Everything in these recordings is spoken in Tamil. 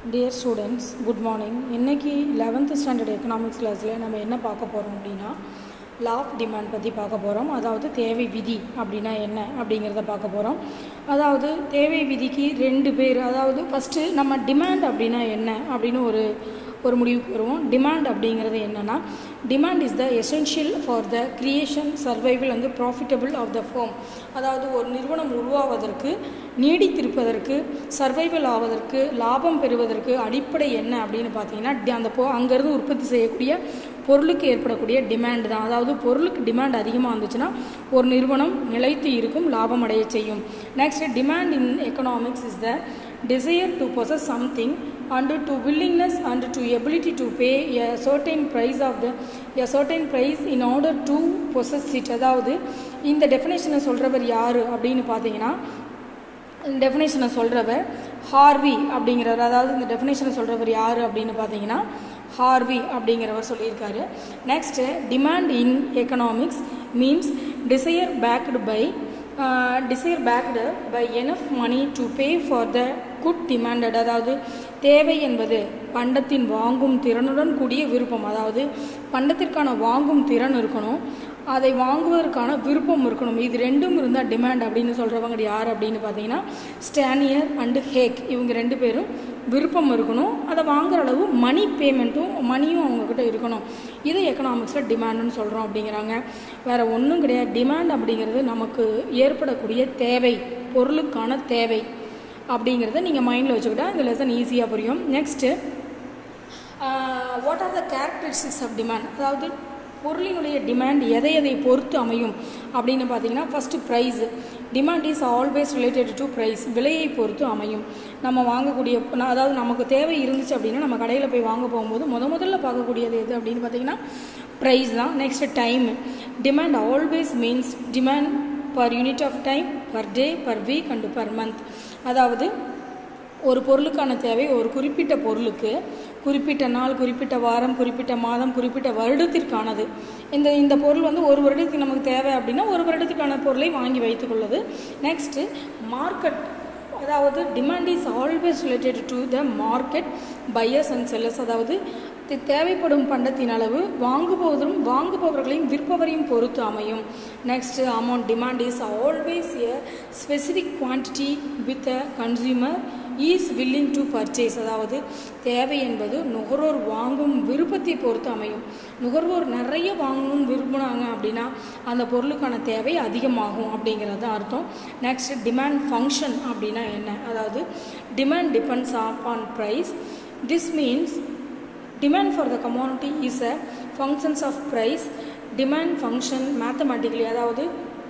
டியர் ஸ்டூடெண்ட்ஸ் குட் மார்னிங் இன்றைக்கி லெவன்த்து ஸ்டாண்டர்ட் எக்கனாமிக்ஸ் கிளாஸில் நம்ம என்ன பார்க்க போகிறோம் அப்படின்னா லா ஆஃப் டிமாண்ட் பற்றி பார்க்க போகிறோம் அதாவது தேவை விதி அப்படின்னா என்ன அப்படிங்கிறத பார்க்க போகிறோம் அதாவது தேவை விதிக்கு ரெண்டு பேர் அதாவது ஃபஸ்ட்டு நம்ம டிமாண்ட் அப்படின்னா என்ன அப்படின்னு ஒரு ஒரு முடிவுக்கு வருவோம் டிமாண்ட் அப்படிங்கிறது என்னென்னா demand is the essential for the creation survival வந்து ப்ராஃபிட்டபிள் ஆஃப் த ஃபோம் அதாவது ஒரு நிறுவனம் உருவாவதற்கு நீடித்திருப்பதற்கு சர்வைவல் ஆவதற்கு லாபம் பெறுவதற்கு அடிப்படை என்ன அப்படின்னு பார்த்தீங்கன்னா டி- அந்த பொ அங்கேருந்து உற்பத்தி செய்யக்கூடிய பொருளுக்கு ஏற்படக்கூடிய டிமாண்ட் தான் அதாவது பொருளுக்கு டிமாண்ட் அதிகமாக இருந்துச்சுன்னா ஒரு நிறுவனம் நிலைத்து இருக்கும் லாபம் அடைய செய்யும் next demand in economics is the desire to possess something and to willingness and to ability to pay a certain price of the a certain price in order to possess it அதாவது இந்த டெஃபினேஷனை சொல்கிறவர் யார் அப்படின்னு பார்த்தீங்கன்னா டெஃபினேஷனை சொல்கிறவர் ஹார்வி அப்படிங்கிறவர் அதாவது இந்த டெஃபினேஷனை சொல்கிறவர் யார் அப்படின்னு பார்த்தீங்கன்னா ஹார்வி அப்படிங்கிறவர் சொல்லியிருக்காரு next demand in economics means desire backed by desire backed by enough money to pay for the good demanded அதாவது தேவை என்பது பண்டத்தின் வாங்கும் திறனுடன் கூடிய விருப்பம் அதாவது பண்டத்திற்கான வாங்கும் திறன் இருக்கணும் அதை வாங்குவதற்கான விருப்பம் இருக்கணும் இது ரெண்டும் இருந்தால் டிமாண்ட் அப்படின்னு சொல்கிறவங்க யார் அப்படின்னு பார்த்தீங்கன்னா ஸ்டானியர் அண்டு ஹேக் இவங்க ரெண்டு பேரும் விருப்பம் இருக்கணும் அதை வாங்குற அளவு மணி பேமெண்ட்டும் மணியும் அவங்கக்கிட்ட இருக்கணும் இது எக்கனாமிக்ஸில் டிமாண்டுன்னு சொல்கிறோம் அப்படிங்கிறாங்க வேறு ஒன்றும் கிடையாது டிமாண்ட் அப்படிங்கிறது நமக்கு ஏற்படக்கூடிய தேவை பொருளுக்கான தேவை அப்படிங்கிறத நீங்கள் மைண்டில் வச்சுக்கிட்டா இந்த லெசன் ஈஸியாக புரியும் next what are the characteristics of demand அதாவது பொருளினுடைய டிமாண்ட் எதை எதை பொறுத்து அமையும் அப்படின்னு பார்த்தீங்கன்னா first price demand is always related to price விலையை பொறுத்து அமையும் நம்ம வாங்கக்கூடிய நான் அதாவது நமக்கு தேவை இருந்துச்சு அப்படின்னா நம்ம கடையில் போய் வாங்க போகும்போது முத முதல்ல பார்க்கக்கூடியது எது அப்படின்னு பார்த்தீங்கன்னா ப்ரைஸ் தான் next time demand always means demand per unit of time per day per week and per month அதாவது ஒரு பொருளுக்கான தேவை ஒரு குறிப்பிட்ட பொருளுக்கு குறிப்பிட்ட நாள் குறிப்பிட்ட வாரம் குறிப்பிட்ட மாதம் குறிப்பிட்ட வருடத்திற்கானது இந்த இந்த பொருள் வந்து ஒரு வருடத்துக்கு நமக்கு தேவை அப்படின்னா ஒரு வருடத்துக்கான பொருளை வாங்கி வைத்துக்கொள்வது நெக்ஸ்ட்டு மார்க்கெட் அதாவது demand is always related to the market buyers and sellers அதாவது தி- தேவைப்படும் பண்டத்தின் அளவு வாங்குபவரும் வாங்குபவர்களையும் விற்பவரையும் பொறுத்து அமையும் next amount demand is always a specific quantity with a consumer is willing to purchase அதாவது தேவை என்பது நுகர்வோர் வாங்கும் விருப்பத்தை பொறுத்து அமையும் நுகர்வோர் நிறைய வாங்கணும்னு விரும்பினாங்க அப்படின்னா அந்த பொருளுக்கான தேவை அதிகமாகும் அப்படிங்கிறது தான் அர்த்தம் நெக்ஸ்ட் டிமாண்ட் ஃபங்க்ஷன் அப்படின்னா என்ன அதாவது demand depends on price this means demand for the commodity is a functions of price demand function mathematically அதாவது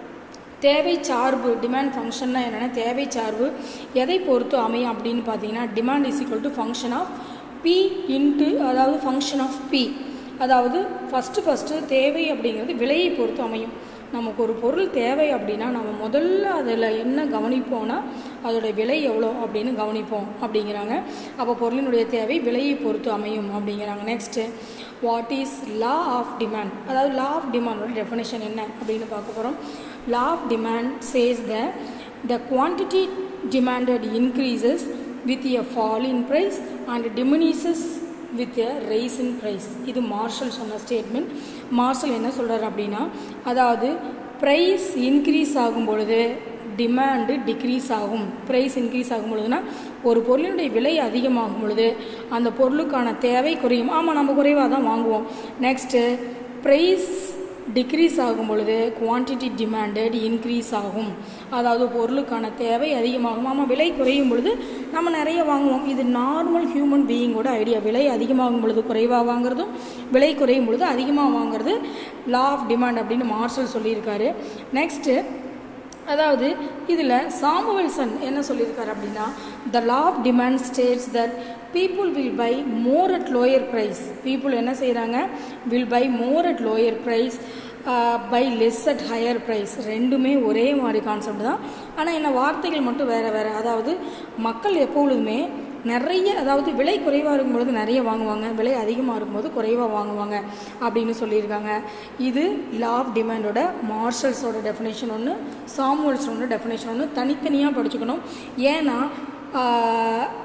தேவை சார்பு டிமாண்ட் ஃபங்க்ஷன்னா என்னென்னா தேவை சார்பு எதை பொறுத்து அமையும் அப்படின்னு பார்த்தீங்கன்னா demand is equal to function of P into அதாவது ஃபங்க்ஷன் ஆஃப் பி அதாவது ஃபஸ்ட்டு ஃபஸ்ட்டு தேவை அப்படிங்கிறது விலையை பொறுத்து அமையும் நமக்கு ஒரு பொருள் தேவை அப்படின்னா நம்ம முதல்ல அதில் என்ன கவனிப்போம்னா அதோட விலை எவ்வளோ அப்படின்னு கவனிப்போம் அப்படிங்கிறாங்க அப்போ பொருளினுடைய தேவை விலையை பொறுத்து அமையும் அப்படிங்கிறாங்க next what is law of demand அதாவது லா ஆஃப் டிமாண்டோட டெஃபினேஷன் என்ன அப்படின்னு பார்க்க போகிறோம் law of demand says the the quantity demanded increases with a fall in price and diminishes with a rise in price இது மார்ஷல் சொன்ன ஸ்டேட்மெண்ட் மார்ஷல் என்ன சொல்கிறார் அப்படின்னா அதாவது ப்ரைஸ் இன்க்ரீஸ் ஆகும் பொழுது டிமாண்டு டிக்ரீஸ் ஆகும் ப்ரைஸ் இன்க்ரீஸ் ஆகும் பொழுதுனா ஒரு பொருளினுடைய விலை அதிகமாகும் பொழுது அந்த பொருளுக்கான தேவை குறையும் ஆமாம் நம்ம குறைவாக தான் வாங்குவோம் நெக்ஸ்ட்டு ப்ரைஸ் டிக்ரீஸ் ஆகும் பொழுது குவான்டிட்டி டிமாண்டட் இன்க்ரீஸ் ஆகும் அதாவது பொருளுக்கான தேவை அதிகமாகும் ஆமாம் விலை குறையும் பொழுது நம்ம நிறைய வாங்குவோம் இது நார்மல் ஹியூமன் பீயிங்கோட ஐடியா விலை அதிகமாகும் பொழுது குறைவாக வாங்குறதும் விலை குறையும் பொழுது அதிகமாக வாங்குறது லா ஆஃப் டிமாண்ட் அப்படின்னு மார்ஷல் சொல்லியிருக்காரு நெக்ஸ்ட்டு அதாவது இதில் சாமுவல்சன் என்ன சொல்லியிருக்காரு அப்படின்னா the law of demand states that people will buy more at lower price people என்ன செய்கிறாங்க will buy more at lower price buy less at higher price ரெண்டுமே ஒரே மாதிரி கான்செப்ட் தான் ஆனால் என்ன வார்த்தைகள் மட்டும் வேறு வேறு அதாவது மக்கள் எப்பொழுதுமே நிறைய அதாவது விலை குறைவாக இருக்கும்பொழுது நிறைய வாங்குவாங்க விலை அதிகமாக இருக்கும்போது குறைவாக வாங்குவாங்க அப்படின்னு சொல்லியிருக்காங்க இது லா ஆஃப் டிமாண்டோட மார்ஷல்ஸோட டெஃபினேஷன் ஒன்று சாமுவல்ஸோட டெஃபினேஷன் ஒன்று தனித்தனியாக படிச்சுக்கணும் ஏன்னா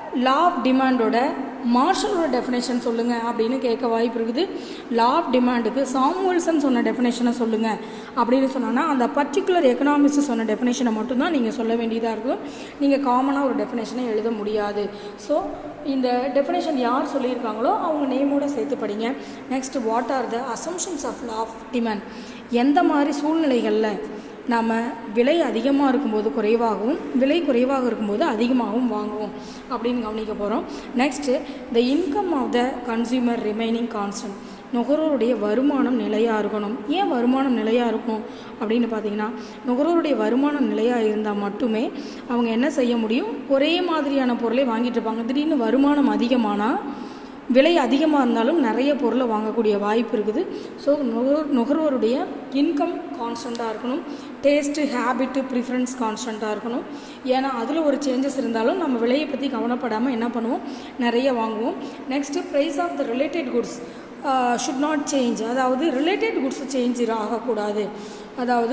லா ஆஃப் டிமாண்டோட மார்ஷலோட டெஃபினேஷன் சொல்லுங்கள் அப்படின்னு கேட்க வாய்ப்பு இருக்குது லா ஆஃப் டிமாண்டுக்கு சாமுவல்சன் சொன்ன டெஃபினேஷனை சொல்லுங்கள் அப்படின்னு சொன்னோன்னா அந்த பர்டிகுலர் எக்கனாமிக்ஸ் சொன்ன டெஃபினேஷனை மட்டும்தான் நீங்கள் சொல்ல வேண்டியதாக இருக்கும் நீங்கள் காமனாக ஒரு டெஃபினேஷனை எழுத முடியாது ஸோ இந்த டெஃபினேஷன் யார் சொல்லியிருக்காங்களோ அவங்க நேமோட சேர்த்து படிங்க next what are the assumptions of law of demand எந்த மாதிரி சூழ்நிலைகளில் நம்ம விலை அதிகமாக இருக்கும்போது குறைவாகவும் விலை குறைவாக இருக்கும்போது அதிகமாகவும் வாங்குவோம் அப்படின்னு கவனிக்க போகிறோம் next the income of the consumer remaining constant நுகர்வோருடைய வருமானம் நிலையாக இருக்கணும் ஏன் வருமானம் நிலையாக இருக்கும் அப்படின்னு பார்த்தீங்கன்னா நுகர்வோருடைய வருமானம் நிலையாக இருந்தால் மட்டுமே அவங்க என்ன செய்ய முடியும் ஒரே மாதிரியான பொருளை வாங்கிட்டு இருப்பாங்க திடீர்னு வருமானம் அதிகமானால் விலை அதிகமாக இருந்தாலும் நிறைய பொருளை வாங்கக்கூடிய வாய்ப்பு இருக்குது ஸோ நுகர் நுகர்வோருடைய இன்கம் கான்ஸ்டண்ட்டாக இருக்கணும் டேஸ்ட்டு ஹேபிட்டு ப்ரிஃபரன்ஸ் கான்ஸ்டண்ட்டாக இருக்கணும் ஏன்னா அதில் ஒரு சேஞ்சஸ் இருந்தாலும் நம்ம விலையை பற்றி கவலைப்படாமல் என்ன பண்ணுவோம் நிறைய வாங்குவோம் next price of the related goods should not change அதாவது ரிலேட்டட் குட்ஸ் சேஞ்ச் ஆகக்கூடாது அதாவது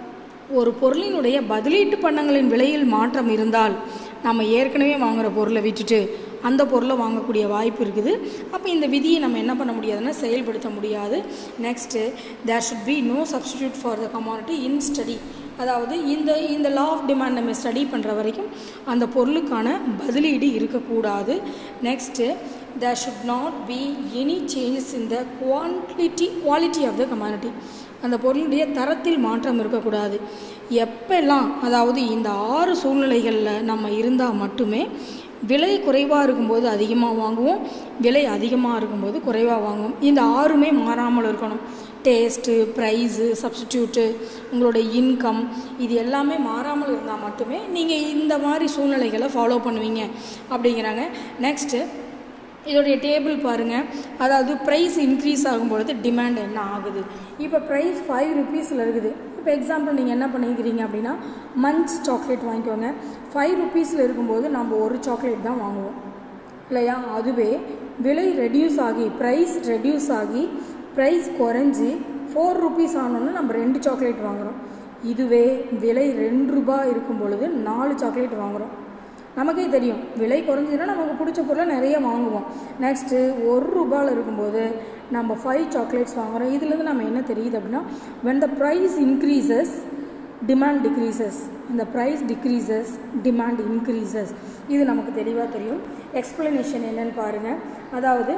ஒரு பொருளினுடைய பதிலீட்டு பண்டங்களின் விலையில் மாற்றம் இருந்தால் நம்ம ஏற்கனவே வாங்குகிற பொருளை விட்டுட்டு அந்த பொருளை வாங்கக்கூடிய வாய்ப்பு இருக்குது அப்போ இந்த விதியை நம்ம என்ன பண்ண முடியாதுன்னா செயல்படுத்த முடியாது next there should be no substitute for the commodity in study அதாவது இந்த இந்த லா ஆஃப் டிமாண்ட் நம்ம ஸ்டடி பண்ணுற வரைக்கும் அந்த பொருளுக்கான பதிலீடு இருக்கக்கூடாது next there should not be any changes in the quantity quality of the commodity அந்த பொருளுடைய தரத்தில் மாற்றம் இருக்கக்கூடாது எப்பெல்லாம் அதாவது இந்த ஆறு சூழ்நிலைகளில் நம்ம இருந்தால் மட்டுமே விலை குறைவாக இருக்கும்போது அதிகமாக வாங்குவோம் விலை அதிகமாக இருக்கும்போது குறைவாக வாங்குவோம் இந்த ஆறுமே மாறாமல் இருக்கணும் டேஸ்ட்டு ப்ரைஸு சப்ஸ்டியூட்டு உங்களோட இன்கம் இது எல்லாமே மாறாமல் இருந்தால் மட்டுமே நீங்கள் இந்த மாதிரி சூழ்நிலைகளை ஃபாலோ பண்ணுவீங்க அப்படிங்கிறாங்க நெக்ஸ்ட்டு இதோடைய டேபிள் பாருங்கள் அதாவது ப்ரைஸ் இன்க்ரீஸ் ஆகும்பொழுது டிமாண்ட் என்ன ஆகுது இப்போ ப்ரைஸ் ஃபைவ் ருபீஸில் இருக்குது இப்போ எக்ஸாம்பிள் நீங்கள் என்ன பண்ணிக்கிறீங்க அப்படின்னா மஞ்ச் சாக்லேட் வாங்கிக்கோங்க ஃபைவ் ருபீஸில் இருக்கும்போது நம்ம ஒரு சாக்லேட் தான் வாங்குவோம் இல்லையா அதுவே விலை ரெடியூஸ் ஆகி ப்ரைஸ் ரெடியூஸ் ஆகி ப்ரைஸ் குறைஞ்சி ஃபோர் ருபீஸ் ஆனோன்னு நம்ம ரெண்டு சாக்லேட் வாங்குகிறோம் இதுவே விலை ரெண்டு ரூபாய் இருக்கும் பொழுது நாலு சாக்லேட் வாங்குகிறோம் நமக்கே தெரியும் விலை குறைஞ்சதுன்னா நமக்கு பிடிச்ச பொருளை நிறைய வாங்குவோம் நெக்ஸ்ட்டு ஒரு ரூபாயில் இருக்கும்போது நம்ம ஃபைவ் சாக்லேட்ஸ் வாங்குகிறோம் இதுலேருந்து நம்ம என்ன தெரியுது அப்படின்னா when the price increases demand decreases இந்த ப்ரைஸ் டிக்ரீசஸ் டிமாண்ட் இன்க்ரீசஸ் இது நமக்கு தெளிவாக தெரியும் எக்ஸ்ப்ளனேஷன் என்னன்னு பாருங்கள் அதாவது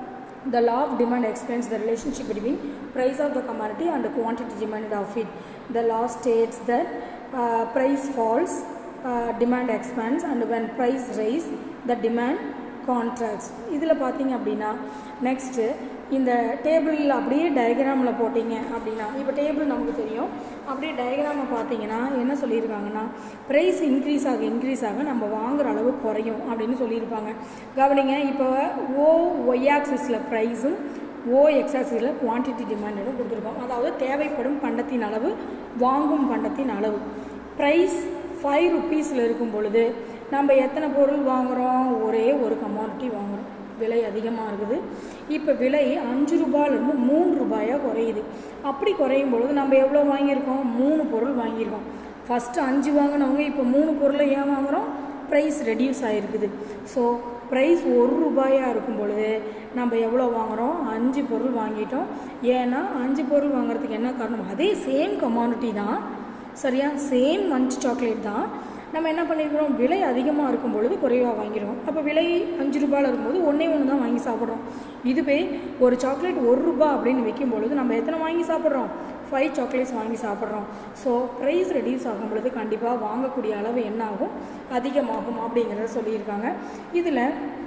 The law of demand explains the relationship between price of the commodity and the quantity demanded of it. The law states that uh, price falls, uh, demand expands and when price rise, the demand contracts. இதில் பார்த்தீங்க அப்படின்னா நெக்ஸ்ட்டு இந்த டேபிளில் அப்படியே டயக்ராமில் போட்டிங்க அப்படின்னா இப்போ டேபிள் நமக்கு தெரியும் அப்படியே டயக்ராமை பார்த்தீங்கன்னா என்ன சொல்லியிருக்காங்கன்னா ப்ரைஸ் இன்க்ரீஸ் ஆக இன்க்ரீஸ் ஆக நம்ம வாங்குற அளவு குறையும் அப்படின்னு சொல்லியிருப்பாங்க கவனிங்க இப்போ ஓ ஒய் ஆக்சிஸில் ப்ரைஸும் ஓ எக்ஸாக்சிஸில் குவான்டிட்டி டிமாண்டும் கொடுத்துருக்கோம் அதாவது தேவைப்படும் பண்டத்தின் அளவு வாங்கும் பண்டத்தின் அளவு ப்ரைஸ் ஃபைவ் ருப்பீஸில் இருக்கும் பொழுது நம்ம எத்தனை பொருள் வாங்குகிறோம் ஒரே ஒரு கமாடிட்டி வாங்குகிறோம் விலை அதிகமாக இருக்குது இப்போ விலை அஞ்சு ரூபாயிலிருந்து மூணு ரூபாயாக குறையுது அப்படி குறையும் பொழுது நம்ம எவ்வளோ வாங்கியிருக்கோம் மூணு பொருள் வாங்கியிருக்கோம் ஃபஸ்ட்டு அஞ்சு வாங்கினவங்க இப்போ மூணு பொருளை ஏன் வாங்குகிறோம் ப்ரைஸ் ரெடியூஸ் ஆகிருக்குது ஸோ ப்ரைஸ் ஒரு ரூபாயாக இருக்கும் பொழுது நம்ம எவ்வளோ வாங்குகிறோம் அஞ்சு பொருள் வாங்கிட்டோம் ஏன்னா அஞ்சு பொருள் வாங்குறதுக்கு என்ன காரணம் அதே சேம் கமாடிட்டி தான் சரியா சேம் மஞ்ச் சாக்லேட் தான் நம்ம என்ன பண்ணியிருக்கிறோம் விலை அதிகமாக இருக்கும் பொழுது குறைவாக வாங்கிடுவோம் அப்போ விலை அஞ்சு ரூபாயில் இருக்கும்போது ஒன்றே ஒன்று தான் வாங்கி சாப்பிட்றோம் இதுவே ஒரு சாக்லேட் ஒரு ரூபா அப்படின்னு விற்கும் பொழுது நம்ம எத்தனை வாங்கி சாப்பிட்றோம் ஃபைவ் சாக்லேட்ஸ் வாங்கி சாப்பிட்றோம் ஸோ ப்ரைஸ் ரெடியூஸ் ஆகும் பொழுது கண்டிப்பாக வாங்கக்கூடிய அளவு என்ன ஆகும் அதிகமாகும் அப்படிங்கிறத சொல்லியிருக்காங்க இதில்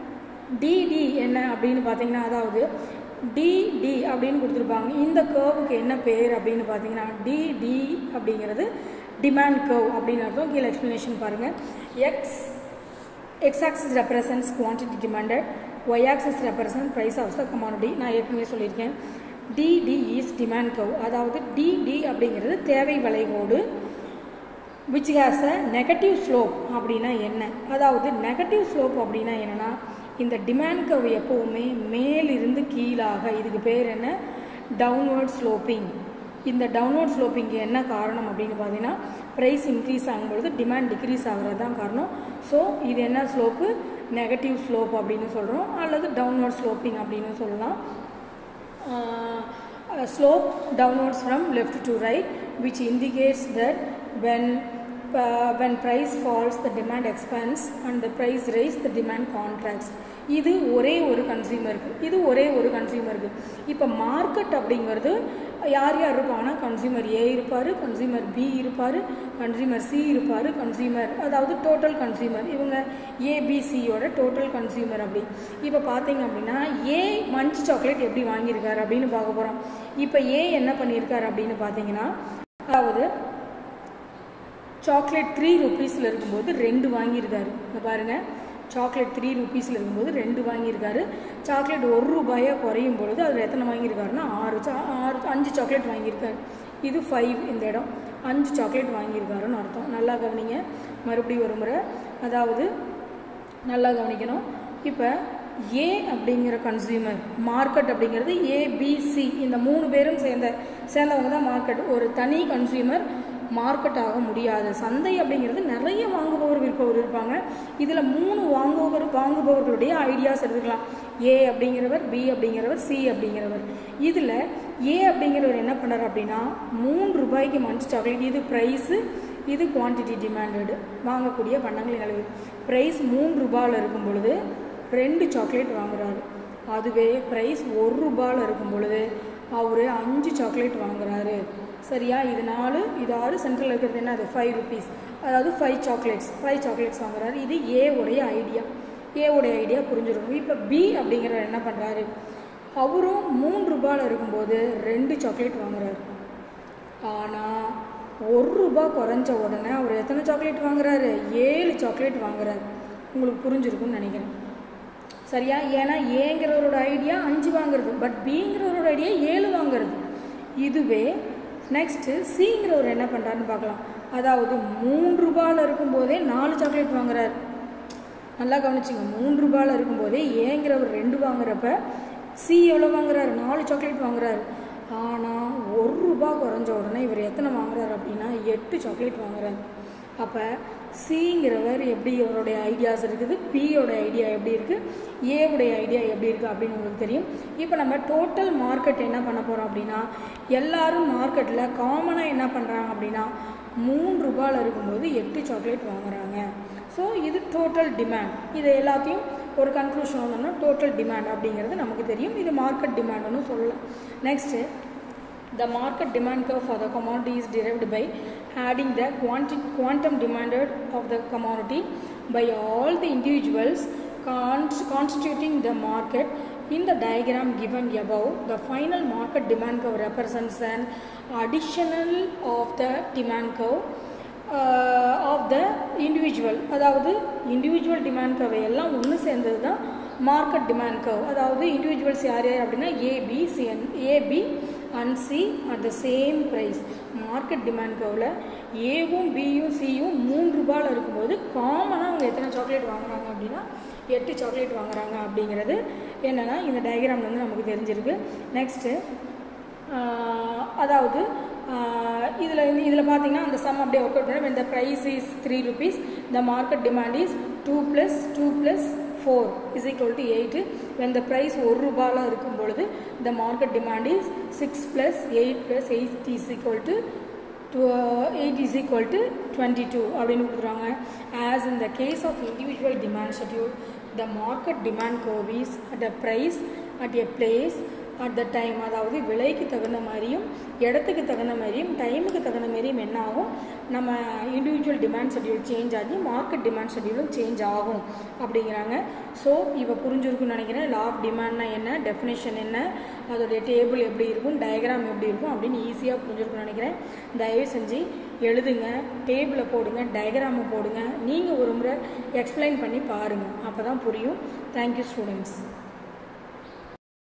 டிடி என்ன அப்படின்னு பார்த்தீங்கன்னா அதாவது டிடி அப்படின்னு கொடுத்துருப்பாங்க இந்த கேர்வுக்கு என்ன பேர் அப்படின்னு பார்த்தீங்கன்னா டிடி அப்படிங்கிறது டிமாண்ட் கர்வ் அப்படின்னு அர்த்தம் கீழே எக்ஸ்ப்ளனேஷன் பாருங்கள் X X axis represents quantity demanded Y axis represent price of the commodity நான் ஏற்கனவே சொல்லியிருக்கேன் டிடி இஸ் டிமாண்ட் கர்வ் அதாவது டிடி அப்படிங்கிறது தேவை வளைகோடு which has a negative slope அப்படின்னா என்ன அதாவது நெகட்டிவ் ஸ்லோப் அப்படின்னா என்னென்னா இந்த டிமாண்ட் கர்வ் எப்போவுமே மேலிருந்து கீழாக இதுக்கு பேர் என்ன டவுன்வர்ட் ஸ்லோப்பிங் இந்த டவுன்வர்ட் ஸ்லோப்பிங்க்கு என்ன காரணம் அப்படின்னு பார்த்தீங்கன்னா ப்ரைஸ் இன்க்ரீஸ் ஆகும்பொழுது டிமாண்ட் டிக்ரீஸ் ஆகிறது தான் காரணம் ஸோ இது என்ன ஸ்லோப்பு நெகட்டிவ் ஸ்லோப் அப்படின்னு சொல்கிறோம் அல்லது டவுன்வர்ட் ஸ்லோப்பிங் அப்படின்னு சொல்லலாம் slope downwards from left to right which indicates that when uh, when price falls the demand expands and the price rise the demand contracts இது ஒரே ஒரு கன்சியூமருக்கு இது ஒரே ஒரு கன்சியூமருக்கு இப்போ மார்க்கெட் அப்படிங்கிறது யார் யார் இருப்பாங்கன்னா கன்சியூமர் ஏ இருப்பார் கன்சியூமர் பி இருப்பார் கன்சியூமர் சி இருப்பார் கன்சியூமர் அதாவது டோட்டல் கன்சியூமர் இவங்க ஏபிசியோட டோட்டல் கன்சியூமர் அப்படி இப்போ பார்த்தீங்க அப்படின்னா ஏ மஞ்ச் சாக்லேட் எப்படி வாங்கியிருக்காரு அப்படின்னு பார்க்க போகிறோம் இப்போ ஏ என்ன பண்ணியிருக்காரு அப்படின்னு பார்த்தீங்கன்னா அதாவது சாக்லேட் த்ரீ ருபீஸில் இருக்கும்போது ரெண்டு வாங்கியிருக்காரு இங்கே பாருங்கள் சாக்லேட் த்ரீ ருபீஸில் இருக்கும்போது ரெண்டு வாங்கியிருக்காரு சாக்லேட் ஒரு ரூபாயாக குறையும் பொழுது அதில் எத்தனை வாங்கியிருக்காருன்னா ஆறு சா ஆறு அஞ்சு சாக்லேட் வாங்கியிருக்காரு இது ஃபைவ் இந்த இடம் அஞ்சு சாக்லேட் வாங்கியிருக்காருன்னு அர்த்தம் நல்லா கவனிங்க மறுபடியும் ஒரு முறை அதாவது நல்லா கவனிக்கணும் இப்போ ஏ அப்படிங்கிற கன்சியூமர் மார்க்கெட் அப்படிங்கிறது ஏபிசி இந்த மூணு பேரும் சேர்ந்த சேர்ந்தவங்க தான் மார்க்கெட் ஒரு தனி கன்சியூமர் மார்க்கெட் ஆக முடியாது சந்தை அப்படிங்கிறது நிறைய வாங்குபவர் விற்பவர் இருப்பாங்க இதில் மூணு வாங்குபவர் வாங்குபவர்களுடைய ஐடியாஸ் எடுத்துக்கலாம் ஏ அப்படிங்கிறவர் பி அப்படிங்கிறவர் சி அப்படிங்கிறவர் இதில் ஏ அப்படிங்கிறவர் என்ன பண்ணார் அப்படின்னா மூணு ரூபாய்க்கு மஞ்சள் சாக்லேட் இது ப்ரைஸு இது குவான்டிட்டி டிமாண்டடு வாங்கக்கூடிய பண்டங்களின் அளவு ப்ரைஸ் மூணு ரூபாயில் இருக்கும் பொழுது ரெண்டு சாக்லேட் வாங்குறாரு அதுவே ப்ரைஸ் ஒரு ரூபாயில் இருக்கும் பொழுது அவர் அஞ்சு சாக்லேட் வாங்குறாரு சரியா இது நாலு இது ஆறு சென்ட்ரல் இருக்கிறது என்ன அது ஃபைவ் ருபீஸ் அதாவது ஃபைவ் சாக்லேட்ஸ் ஃபைவ் சாக்லேட்ஸ் வாங்குறாரு இது ஏ உடைய ஐடியா ஏ உடைய ஐடியா புரிஞ்சிடும் இப்போ பி அப்படிங்கிறவர் என்ன பண்ணுறாரு அவரும் மூணு ரூபாயில் இருக்கும்போது ரெண்டு சாக்லேட் வாங்குறாரு ஆனால் ஒரு ரூபா குறைஞ்ச உடனே அவர் எத்தனை சாக்லேட் வாங்குறாரு ஏழு சாக்லேட் வாங்குறாரு உங்களுக்கு புரிஞ்சிருக்கும்னு நினைக்கிறேன் சரியா ஏன்னா ஏங்கிறவரோட ஐடியா அஞ்சு வாங்குறது பட் பிங்கிறவரோட ஐடியா ஏழு வாங்குறது இதுவே நெக்ஸ்ட்டு சிங்கிறவர் என்ன பண்ணுறாருன்னு பார்க்கலாம் அதாவது மூணு ரூபாயில் இருக்கும்போதே நாலு சாக்லேட் வாங்குறாரு நல்லா கவனிச்சிங்க மூணு ரூபாயில் இருக்கும்போதே ஏங்கிறவர் ரெண்டு வாங்குறப்ப சி எவ்வளோ வாங்குறாரு நாலு சாக்லேட் வாங்குறாரு ஆனால் ஒரு ரூபா குறைஞ்ச உடனே இவர் எத்தனை வாங்குறாரு அப்படின்னா எட்டு சாக்லேட் வாங்குறாரு அப்போ சிங்கிறவர் எப்படி இவருடைய ஐடியாஸ் இருக்குது பியோட ஐடியா எப்படி இருக்குது ஏவுடைய ஐடியா எப்படி இருக்குது அப்படின்னு உங்களுக்கு தெரியும் இப்போ நம்ம டோட்டல் மார்க்கெட் என்ன பண்ண போகிறோம் அப்படின்னா எல்லாரும் மார்க்கெட்டில் காமனாக என்ன பண்ணுறாங்க அப்படின்னா மூணு ரூபாயில் இருக்கும்போது எட்டு சாக்லேட் வாங்குறாங்க ஸோ இது டோட்டல் டிமாண்ட் இது எல்லாத்தையும் ஒரு கன்க்ளூஷன் வந்தோம்னா டோட்டல் டிமாண்ட் அப்படிங்கிறது நமக்கு தெரியும் இது மார்க்கெட் டிமாண்டுன்னு சொல்லலாம் next The market demand curve for the commodity is derived by adding the quanti quantum demanded of the commodity by all the individuals con- constituting the market. In the diagram given above, the final market demand curve represents an additional of the demand curve of the individual அதாவது இண்டிவிஜுவல் டிமாண்ட் கர்வை எல்லாம் ஒன்று சேர்ந்தது தான் மார்க்கெட் டிமாண்ட் கர்வ் அதாவது இண்டிவிஜுவல்ஸ் யார் யார் அப்படின்னா A B C and A B and C at the same price market demand கர்வில் ஏவும் பியும் சியும் மூன்று ரூபாயில் இருக்கும்போது காமனாக அவங்க எத்தனை சாக்லேட் வாங்குறாங்க அப்படின்னா எட்டு சாக்லேட் வாங்குறாங்க அப்படிங்கிறது என்னென்னா இந்த டயக்ராம் வந்து நமக்கு தெரிஞ்சிருக்கு நெக்ஸ்ட்டு அதாவது இதில் இதில் பார்த்தீங்கன்னா அந்த சம் அப்படியே ஒர்க் அவுட் பண்ணி இந்த price is three rupees the market demand is two plus two plus four is equal to eight when the price ஒரு ரூபாயில் இருக்கும் பொழுது the market demand is six plus eight plus eight is equal to eight is equal to twenty two அப்படின்னு கொடுத்துருவாங்க as in the case of individual demand schedule the market demand curve is at a price at a place at the time அதாவது விலைக்கு தகுந்த மாதிரியும் இடத்துக்கு தகுந்த மாதிரியும் டைமுக்கு தகுந்த மாதிரியும் என்ன ஆகும் நம்ம இண்டிவிஜுவல் டிமாண்ட் ஷெட்யூல் சேஞ்ச் ஆகி மார்க்கெட் டிமாண்ட் ஷெட்யூலும் சேஞ்ச் ஆகும் அப்படிங்கிறாங்க ஸோ இப்போ புரிஞ்சிருக்குன்னு நினைக்கிறேன் லா ஆஃப் டிமாண்ட்னா என்ன டெஃபினேஷன் என்ன அதோடைய டேபிள் எப்படி இருக்கும் டயக்ராம் எப்படி இருக்கும் அப்படின்னு ஈஸியாக புரிஞ்சிருக்குன்னு நினைக்கிறேன் தயவு செஞ்சு எழுதுங்க டேபிளை போடுங்க டயக்ராமை போடுங்க நீங்கள் ஒரு முறை எக்ஸ்பிளைன் பண்ணி பாருங்கள் அப்போ தான் புரியும் தேங்க்யூ ஸ்டூடெண்ட்ஸ்